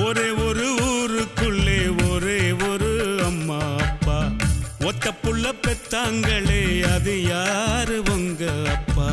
ஒரே ஒரு ஊருக்குள்ளே ஒரே ஒரு அம்மா அப்பா ஒத்த புள்ள பெத்தாங்களே அது யாரு உங்க அப்பா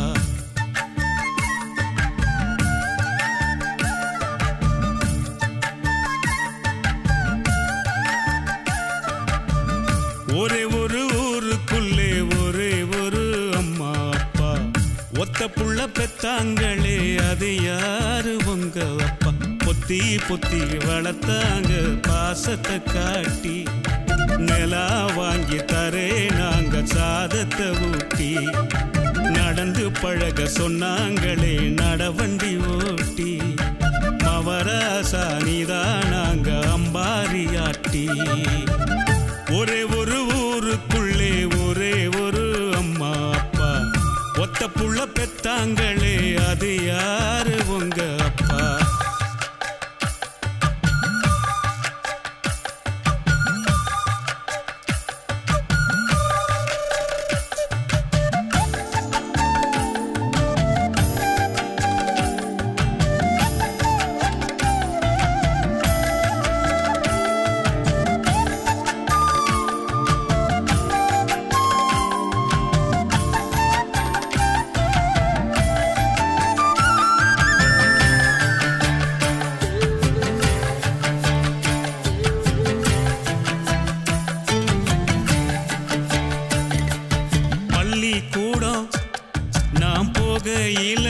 ஒரே ஒரு ஊருக்குள்ளே ஒரே ஒரு அம்மா அப்பா ஒத்த புள்ள பெத்தாங்களே அது யாரு உங்க அப்பா பொத்தி பொத்தி வளர்த்தாங்க பாசத்தை காட்டி நிலா வாங்கி தரே நாங்க சாதத்தை ஊட்டி நடந்து பழக சொன்னாங்களே நடவண்டி ஓட்டி மவராசா நீதான் நாங்க அம்பாரியாட்டி ஒரே ஒரு ஊருக்குள்ளே ஒரே ஒரு அம்மா அப்பா ஒத்த புள்ள பெத்தாங்களே அது யாரு உங்க அப்பா பள்ளிக்கூடம் நாம் போகையில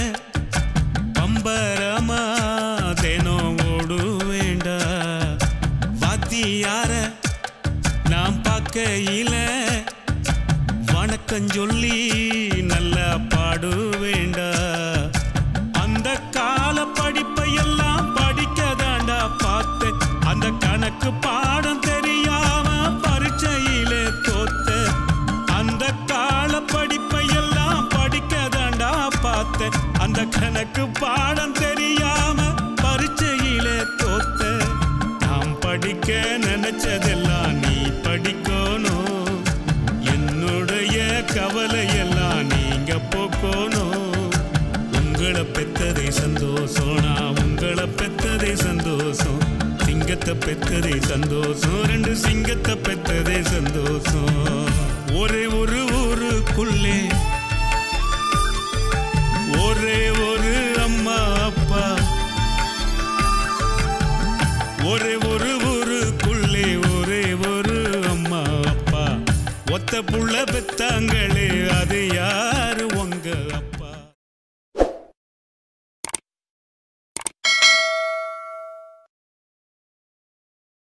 பம்பரமா தினம் ஓடு வேண்டா வாத்தியார நாம் பார்க்கையில வணக்கம் சொல்லி நல்லா பாடு வேண்டா அந்த கால படிப்பை எல்லாம் படிக்கதாண்டா பார்த்தேன் அந்த கணக்கு பாடம் தெரியாம பரீட்சையிலே தோத்த அந்த கால படிப்பை எல்லாம் படிக்கதாண்டா பார்த்தேன் அந்த கணக்கு பாடம் தெரியாம பரீட்சையிலே தோத்த நாம் படிக்க நினைச்சதெல்லாம் நீ படிக்கணும் என்னுடைய கவலை எல்லாம் நீங்க போக்கணும் உங்களை பெத்ததே சந்தோஷம் நான் உங்களை பெத்ததே சந்தோஷம் சிங்கத்தை பெத்ததே சந்தோஷம் ரெண்டு சிங்கத்தை பெத்ததே சந்தோஷம் ஒரே ஒரு ஊருக்குள்ளே ஒரே ஒரு அம்மா அப்பா ஒரே ஒரு ஊருக்குள்ளே ஒரே ஒரு அம்மா அப்பா ஒத்த புள்ள பெத்தாங்களே அது யார்